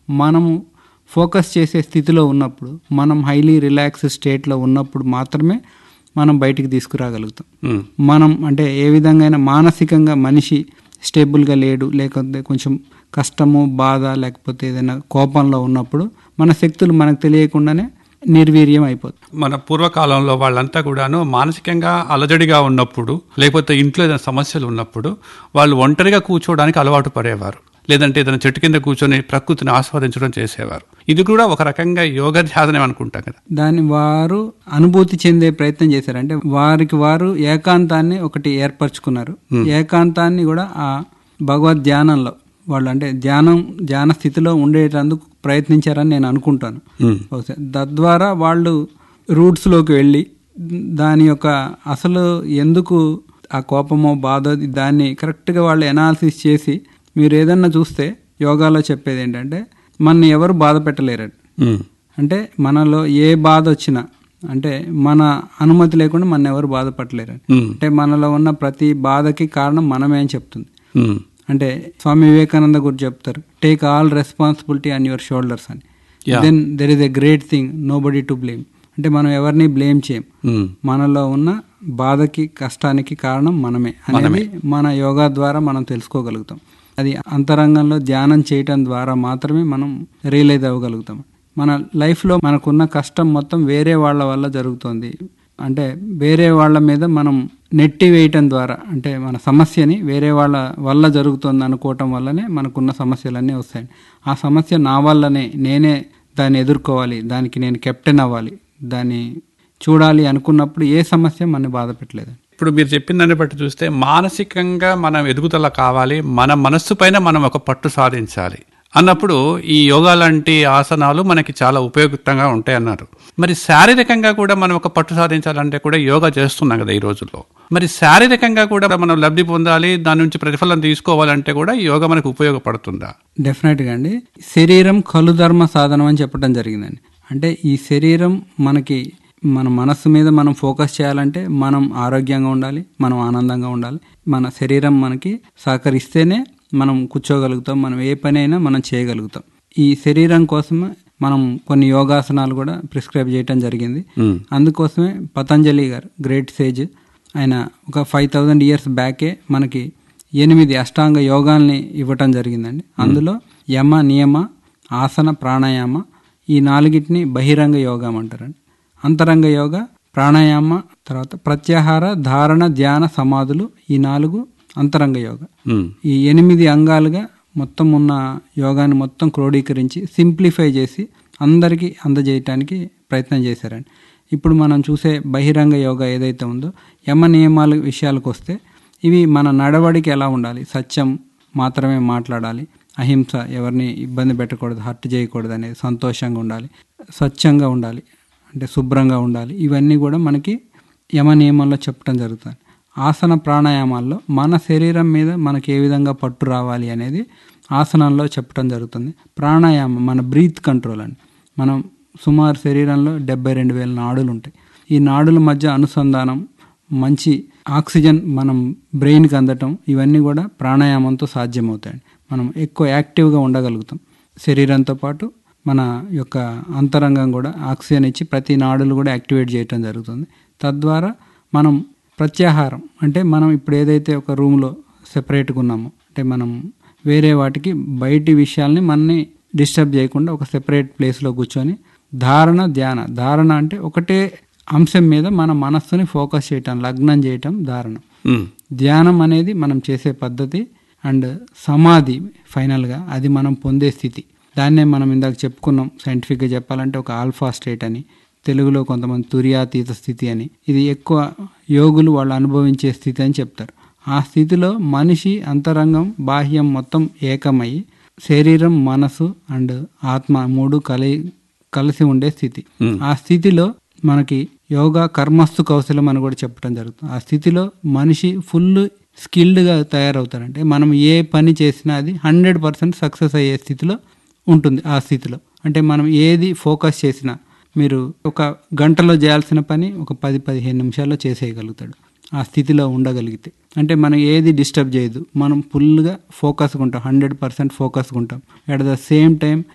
మనము ఫోకస్ చేసే స్థితిలో ఉన్నప్పుడు మనం హైలీ రిలాక్స్ స్టేట్లో ఉన్నప్పుడు మాత్రమే మనం బయటికి తీసుకురాగలుగుతాం ఉమ్, మనం అంటే ఏ విధంగా మానసికంగా మనిషి స్టేబుల్గా లేడు లేకపోతే కొంచెం కష్టము బాధ లేకపోతే ఏదైనా కోపంలో ఉన్నప్పుడు మన శక్తులు మనకు తెలియకుండానే నిర్వీర్యం అయిపోతుంది మన పూర్వకాలంలో వాళ్ళంతా కూడాను మానసికంగా అలజడిగా ఉన్నప్పుడు లేకపోతే ఇంట్లో ఏదైనా సమస్యలు ఉన్నప్పుడు వాళ్ళు ఒంటరిగా కూర్చోవడానికి అలవాటు పడేవారు లేదంటే ఏదైనా చెట్టు కింద కూర్చొని ప్రకృతిని ఆస్వాదించడం చేసేవారు ఇది కూడా ఒక రకంగా యోగ ధ్యాసనం అనుకుంటాం కదా దాన్ని వారు అనుభూతి చెందే ప్రయత్నం చేశారు అంటే వారికి వారు ఏకాంతాన్ని ఒకటి ఏర్పరచుకున్నారు ఏకాంతాన్ని కూడా ఆ భగవద్ ధ్యానంలో వాళ్ళు అంటే ధ్యానం ధ్యాన స్థితిలో ఉండేటందుకు ప్రయత్నించారని నేను అనుకుంటాను ఉమ్, బహుశా తద్వారా వాళ్ళు రూట్స్లోకి వెళ్ళి దాని యొక్క అసలు ఎందుకు ఆ కోపమో బాధ దాన్ని కరెక్ట్గా వాళ్ళు ఎనాలిసిస్ చేసి మీరు ఏదన్నా చూస్తే యోగాలో చెప్పేది ఏంటంటే మన ఎవరు బాధ పెట్టలేరు ఉమ్, అంటే మనలో ఏ బాధ వచ్చినా అంటే మన అనుమతి లేకుండా మన ఎవరు బాధపడలేరు ఉమ్, అంటే మనలో ఉన్న ప్రతి బాధకి కారణం మనమే అని చెప్తుంది ఉమ్, అంటే స్వామి వివేకానంద గురించి చెప్తారు take all responsibility on your shoulders అని Yeah. Then there is a great thing nobody to blame అంటే మనం ఎవరిని బ్లేమ్ చేయం ఉమ్, మనలో ఉన్న బాధకి కష్టానికి కారణం మనమే అనేది మన యోగా ద్వారా మనం తెలుసుకోగలుగుతాం అది అంతరంగంలో ధ్యానం చేయటం ద్వారా మాత్రమే మనం రియలైజ్ అవ్వగలుగుతాం మన లైఫ్లో మనకున్న కష్టం మొత్తం వేరే వాళ్ళ వల్ల జరుగుతుంది అంటే వేరే వాళ్ళ మీద మనం నెట్టి వేయటం ద్వారా అంటే మన సమస్యని వేరే వాళ్ళ వల్ల జరుగుతుంది అనుకోవటం వల్లనే మనకున్న సమస్యలన్నీ వస్తాయి ఆ సమస్య నా వల్లనే నేనే దాన్ని ఎదుర్కోవాలి దానికి నేను కెప్టెన్ అవ్వాలి దాన్ని చూడాలి అనుకున్నప్పుడు ఏ సమస్య మన బాధ పెట్టలేదు ఇప్పుడు మీరు చెప్పిన దాన్ని బట్టి చూస్తే మానసికంగా మనం ఎదుగుదల కావాలి మన మనస్సు పైన మనం ఒక పట్టు సాధించాలి అన్నప్పుడు ఈ యోగా లాంటి ఆసనాలు మనకి చాలా ఉపయోగితంగా ఉంటాయి అన్నారు మరి శారీరకంగా కూడా మనం ఒక పట్టు సాధించాలంటే కూడా యోగా చేస్తున్నాం కదా ఈ రోజుల్లో మరి శారీరకంగా కూడా మనం లబ్ధి పొందాలి దాని నుంచి ప్రతిఫలం తీసుకోవాలంటే కూడా ఈ యోగా మనకు ఉపయోగపడుతుందా డెఫినెట్గా అండి శరీరం కలుధర్మ సాధనం అని చెప్పడం జరిగిందండి అంటే ఈ శరీరం మనకి మన మనస్సు మీద మనం ఫోకస్ చేయాలంటే మనం ఆరోగ్యంగా ఉండాలి మనం ఆనందంగా ఉండాలి మన శరీరం మనకి సహకరిస్తేనే మనం కూర్చోగలుగుతాం మనం ఏ పని అయినా మనం చేయగలుగుతాం ఈ శరీరం కోసమే మనం కొన్ని యోగాసనాలు కూడా ప్రిస్క్రైబ్ చేయటం జరిగింది ఉమ్, అందుకోసమే పతంజలి గారు గ్రేట్ సేజ్ ఆయన ఒక ఫైవ్ థౌజండ్ ఇయర్స్ బ్యాకే మనకి ఎనిమిది అష్టాంగ యోగాల్ని ఇవ్వటం జరిగిందండి అందులో యమ నియమ ఆసన ప్రాణాయామ ఈ నాలుగిటిని బహిరంగ యోగం అంటారండి అంతరంగ యోగ ప్రాణాయామ తర్వాత ప్రత్యాహార ధారణ ధ్యాన సమాధులు ఈ నాలుగు అంతరంగ యోగ ఉమ్, ఈ ఎనిమిది అంగాలుగా మొత్తం ఉన్న యోగాన్ని మొత్తం క్రోడీకరించి సింప్లిఫై చేసి అందరికీ అందజేయటానికి ప్రయత్నం చేశారండి ఇప్పుడు మనం చూసే బహిరంగ యోగా ఏదైతే ఉందో యమ నియమాల విషయాలకు వస్తే ఇవి మన నడవడికి ఎలా ఉండాలి సత్యం మాత్రమే మాట్లాడాలి అహింస ఎవరిని ఇబ్బంది పెట్టకూడదు హర్ట్ చేయకూడదు అనేది సంతోషంగా ఉండాలి స్వచ్ఛంగా ఉండాలి అంటే శుభ్రంగా ఉండాలి ఇవన్నీ కూడా మనకి యమ నియమంలో చెప్పడం జరుగుతుంది ఆసన ప్రాణాయామాల్లో మన శరీరం మీద మనకి ఏ విధంగా పట్టు రావాలి అనేది ఆసనంలో చెప్పడం జరుగుతుంది ప్రాణాయామం మన బ్రీత్ కంట్రోల్ అండి మనం సుమారు శరీరంలో డెబ్బై రెండు వేల నాడులు ఉంటాయి ఈ నాడుల మధ్య అనుసంధానం మంచి ఆక్సిజన్ మనం బ్రెయిన్కి అందటం ఇవన్నీ కూడా ప్రాణాయామంతో సాధ్యమవుతాయండి మనం ఎక్కువ యాక్టివ్గా ఉండగలుగుతాం శరీరంతో పాటు మన యొక్క అంతరంగం కూడా ఆక్సిజన్ ఇచ్చి ప్రతి నాడులు కూడా యాక్టివేట్ చేయటం జరుగుతుంది తద్వారా మనం ప్రత్యాహారం అంటే మనం ఇప్పుడు ఏదైతే ఒక రూమ్లో సెపరేట్గా ఉన్నామో అంటే మనం వేరే వాటికి బయటి విషయాల్ని మనని డిస్టర్బ్ చేయకుండా ఒక సెపరేట్ ప్లేస్లో కూర్చొని ధారణ ధ్యాన ధారణ అంటే ఒకటే అంశం మీద మన మనస్సుని ఫోకస్ చేయటం లగ్నం చేయటం ధారణ ఉమ్, ధ్యానం అనేది మనం చేసే పద్ధతి అండ్ సమాధి ఫైనల్గా అది మనం పొందే స్థితి దాన్నే మనం ఇందాక చెప్పుకున్నాం సైంటిఫిక్గా చెప్పాలంటే ఒక ఆల్ఫా స్టేట్ అని తెలుగులో కొంతమంది తుర్యాతీత స్థితి అని ఇది ఎక్కువ యోగులు వాళ్ళు అనుభవించే స్థితి అని చెప్తారు ఆ స్థితిలో మనిషి అంతరంగం బాహ్యం మొత్తం ఏకమై శరీరం మనసు అండ్ ఆత్మ మూడు కలి కలిసి ఉండే స్థితి Hmm. ఆ స్థితిలో మనకి యోగా కర్మస్తు కౌశలం అని కూడా చెప్పడం జరుగుతుంది ఆ స్థితిలో మనిషి ఫుల్ స్కిల్డ్గా తయారవుతారంటే మనం ఏ పని చేసినా అది హండ్రెడ్ పర్సెంట్ సక్సెస్ అయ్యే స్థితిలో ఉంటుంది ఆ స్థితిలో అంటే మనం ఏది ఫోకస్ చేసినా మీరు ఒక గంటలో చేయాల్సిన పని ఒక పది పదిహేను నిమిషాల్లో చేసేయగలుగుతాడు ఆ స్థితిలో ఉండగలిగితే అంటే మనం ఏది డిస్టర్బ్ చేయదు మనం ఫుల్గా ఫోకస్గా ఉంటాం హండ్రెడ్ పర్సెంట్ ఫోకస్గా ఉంటాం అట్ ద సేమ్ టైం